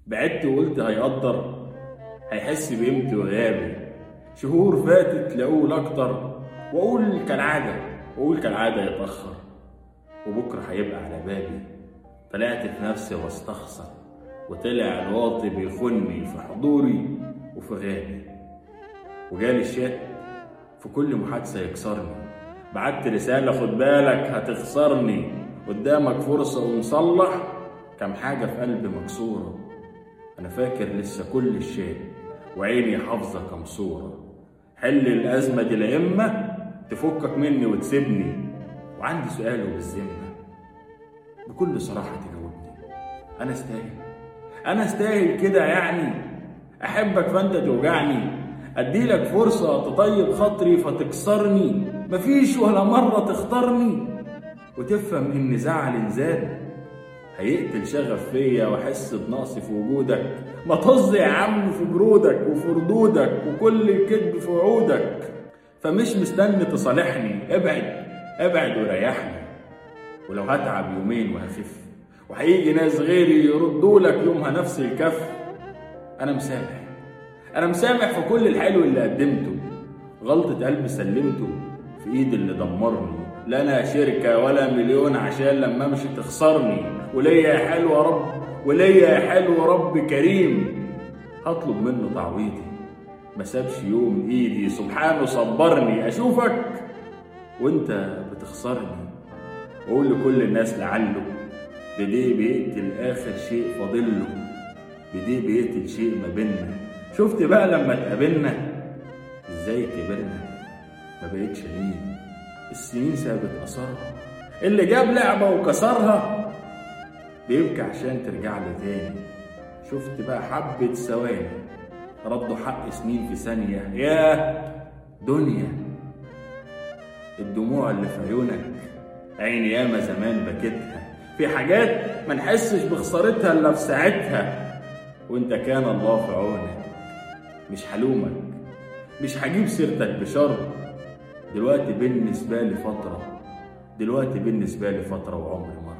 بعدت وقلت هيقدر هيحس بقيمتي وغيابي شهور فاتت لأقول أكتر وأقول كالعادة وأقول كالعادة يتأخر وبكرة هيبقى على بابي طلعت في نفسي واستخسر وطلع الواطي بيخني في حضوري وفي غيابي وجالي الشات في كل محادثة يكسرني بعت رسالة خد بالك هتخسرني قدامك فرصة ومصلح كم حاجة في قلبي مكسورة أنا فاكر لسه كل الشيء وعيني حافظة كم صورة حل الأزمة دي لإما تفكك مني وتسيبني وعندي سؤال وبالذمة بكل صراحة تجاوبني أنا استاهل أنا استاهل كده يعني أحبك فأنت توجعني أديلك فرصة تطيب خاطري فتكسرني مفيش ولا مرة تختارني وتفهم إن زعلي زاد هيقتل شغف فيا واحس بنقص في وجودك ما طز يا عم في برودك وفي ردودك وكل الكذب في وعودك فمش مستني تصالحني ابعد ابعد وريحني ولو هتعب يومين وهخف وهيجي ناس غيري يردوا لك يومها نفس الكف انا مسامح انا مسامح في كل الحلو اللي قدمته غلطة قلبي سلمته في ايد اللي دمرني لا انا شركة ولا مليون عشان لما امشي تخسرني وليا يا حلو يا رب وليا يا حلو رب كريم هطلب منه تعويضي ما سابش يوم ايدي سبحانه صبرني اشوفك وانت بتخسرني واقول لكل الناس لعله بديه بيقتل اخر شيء فاضله بديه بيقتل شيء ما بينا شفت بقى لما اتقابلنا ازاي كبرنا ما بقتش لين السنين سابت اثرها اللي جاب لعبه وكسرها بيبكي عشان ترجع له تاني شفت بقى حبة ثواني ردوا حق سنين في ثانية يا دنيا الدموع اللي في عيونك عيني ياما زمان بكتها في حاجات ما نحسش بخسارتها الا في ساعتها وانت كان الله في عونك مش هلومك مش هجيب سيرتك بشر دلوقتي بالنسبة لي فترة دلوقتي بالنسبة لي فترة وعمر مرة